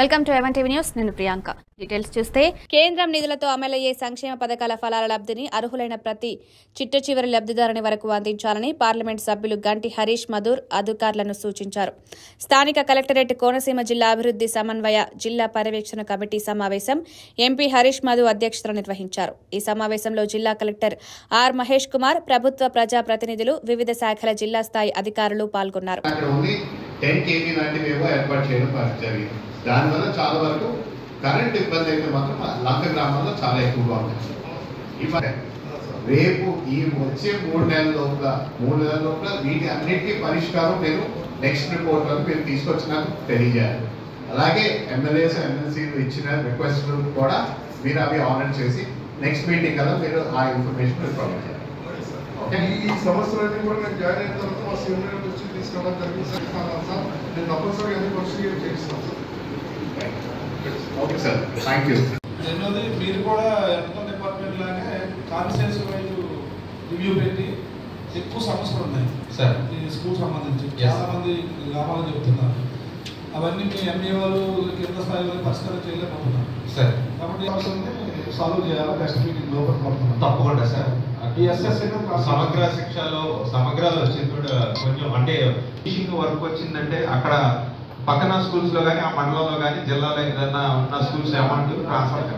Welcome to ఎవన్ TV news నేను Priyanka details చూస్తే కేంద్రం నిధులతో అమలయ్యే సంక్షేమ పథకాల ఫలాల లబ్ధిని అర్హులైన ప్రతి చిట్ట చివరి లబ్ధిదారుని వరకు అందించాలని పార్లమెంట్ సభ్యులు గంటి హరీష్ మధుర్ అధికారులను సూచించారు స్థానిక కలెక్టరేట్ కోనసీమ జిల్లా అభివృద్ధి సమన్వయ జిల్లా పర్యవేక్షణ కమిటీ సమావేశం ఎంపీ హరీష్ మధు అధ్యక్షతన నిర్వహించారు ఈ సమావేశంలో జిల్లా కలెక్టర్ ఆర్ మహేష్ కుమార్ ప్రభుత్వ ప్రజా ప్రతినిధులు వివిధ శాఖల జిల్లా స్థాయి అధికారులు పాల్గొన్నారు అక్కడ ఉంది టెన్ కేవీ లాంటివి ఏవో ఏర్పాటు చేయడం ప- జరిగింది దానివల్ల చాలా వరకు కరెంట్ ఇబ్బంది అయితే మాత్రం ఆ లంక గ్రామాల్లో చాలా ఎక్కువగా ఉంటుంది ఇవాళ రేపు ఈ వచ్చే మూడు నెలల లోపల మూడు నెలల లోపల వీటి అన్నిటికీ పరిష్కారం నేను నెక్స్ట్ రిపోర్ట్ వరకు మీరు తీసుకొచ్చినాక తెలియజేయాలి అలాగే ఎమ్మెల్యేస్ ఎమ్మెల్సీలు ఇచ్చిన రిక్వెస్ట్లు కూడా మీరు అవి ఆనర్ చేసి నెక్స్ట్ మీటింగ్ కదా మీరు ఆ ఇన్ఫర్మేషన్ మీరు ప్రొవైడ్ చేయాలి ఓకే ఈ సమస్యలన్నీ కూడా నేను జాయిన్ అయిన తర్వాత మా సీనియర్ వచ్చి తీసుకురావడం జరిగింది సార్ కాదా సార్ నేను తప్పనిసరిగా అన్ని పరిస్థితి చేస్తాను sir okay sir thank you రెండోది మీరు కూడా ఎంతో డిపార్ట్మెంట్ లాగే కాన్స్టిట్యూన్సీ వైజ్ రివ్యూ పెట్టి ఎక్కువ సమస్యలు ఉన్నాయి సార్ ఈ స్కూల్ సంబంధించి Yes. చాలా మంది గ్రామాలు చెప్తున్నారు అవన్నీ మీ ఎంఏ వాళ్ళు కింద స్థాయిలో పరిష్కారం చేయలేకపోతున్నారు సార్ కాబట్టి ఈ అవసరాన్ని సాల్వ్ చేయాలి నెక్స్ట్ మీటింగ్ లోపల పడుతున్నాం తప్పకుండా సార్ ఈ SSN సమగ్ర శిక్షలో సమగ్రాలు వచ్చింది కూడా కొంచెం అంటే టీచింగ్ వర్క్ వచ్చిందంటే అక్కడ పక్కన స్కూల్స్ లో కానీ ఆ మండలంలో కానీ జిల్లాలో ఏదైనా ఉన్న schools amount transfer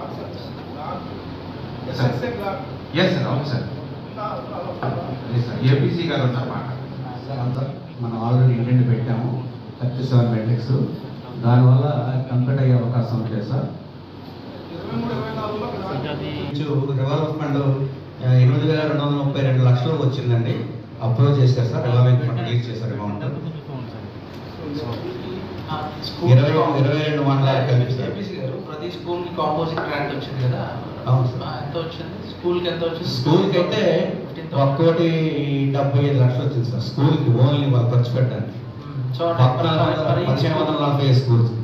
yes sir అవును సార్ ఎస్ సార్ ఏపీసీ గారు ఉన్నారు మాట సార్ అంతా మనం ఆల్రెడీ ఇంటెంట్ పెట్టాము థర్టీ సెవెన్ మెట్రిక్స్ దానివల్ల కంప్లీట్ అయ్యే అవకాశం ఉంటుంది సార్ ఇరవై మూడు ఇరవై నాలుగులో రివాల్వ్ ఫండ్ ఎనిమిది వేల రెండు వందల ముప్పై రెండు లక్షలు వచ్చిందండి అప్రోచ్ చేశారు సార్ రివాల్వింగ్ ఫండ్ రిలీజ్ చేశారు అమౌంట్ ఇరవై ఇరవై రెండు మండలాలు కలిపి సార్ ఏపీసీ గారు ప్రతి స్కూల్ కి కాంపోజిట్ గ్రాంట్ వచ్చింది కదా అవును సార్. ఆ, ఎంత వచ్చింది స్కూల్ కి ఎంత వచ్చింది స్కూల్కి అయితే ఒక్కోటి డెబ్బై ఐదు లక్షలు వచ్చింది సార్ స్కూల్కి ఓన్లీ వాళ్ళు ఖర్చు పెట్టడానికి సో పక్కన పదిహేను వందల నలభై స్కూల్స్